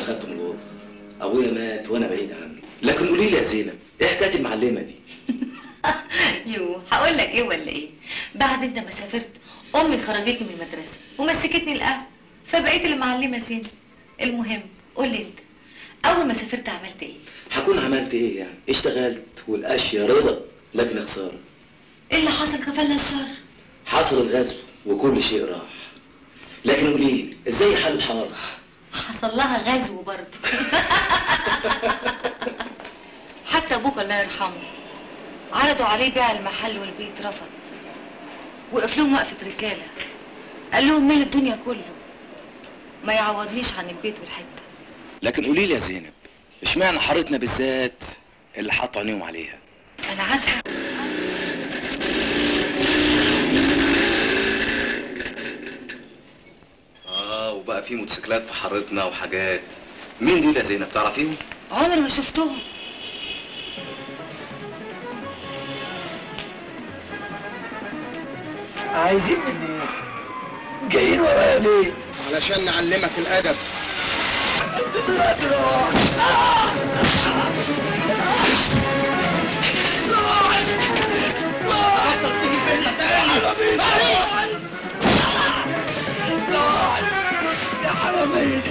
دخلت من جوه ابويا مات وانا بعيد عنه لكن قولي لي يا زينب ايه حكايه المعلمه دي يو هقول لك ايه ولا ايه بعد انت ما سافرت امي خرجتني من المدرسه ومسكتني القهوه فبقيت المعلمه زينب المهم قول لي انت اول ما سافرت عملت ايه هكون عملت ايه يعني اشتغلت والاشياء رضا لكن خساره ايه اللي حصل كفلنا الشر حصل الغزو وكل شيء راح لكن قولي لي ازاي حل الحاره حصل لها غزو برضه حتى ابوك الله يرحمه عرضوا عليه بيع المحل والبيت رفض وقف لهم وقفه رجاله قال لهم مال الدنيا كله ما يعوضنيش عن البيت والحته لكن قولي لي يا زينب اشمعنى حارتنا بالذات اللي حطوا عينيهم عليها انا عارفه اه وبقى في موتوسيكلات في حارتنا وحاجات مين دول يا زينب تعرفيهم عمري ما شفتهم عايزين مني جايين ورايا ليه؟ علشان نعلمك الادب يا حرامية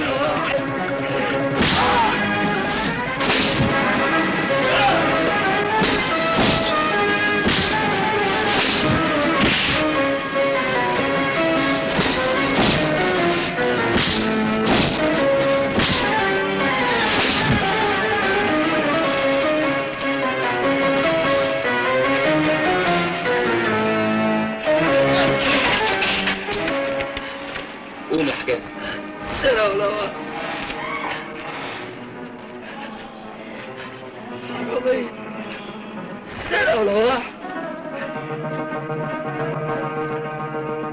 قوم يا حجازي سنة ولا واحد حرامية سنة ولا واحد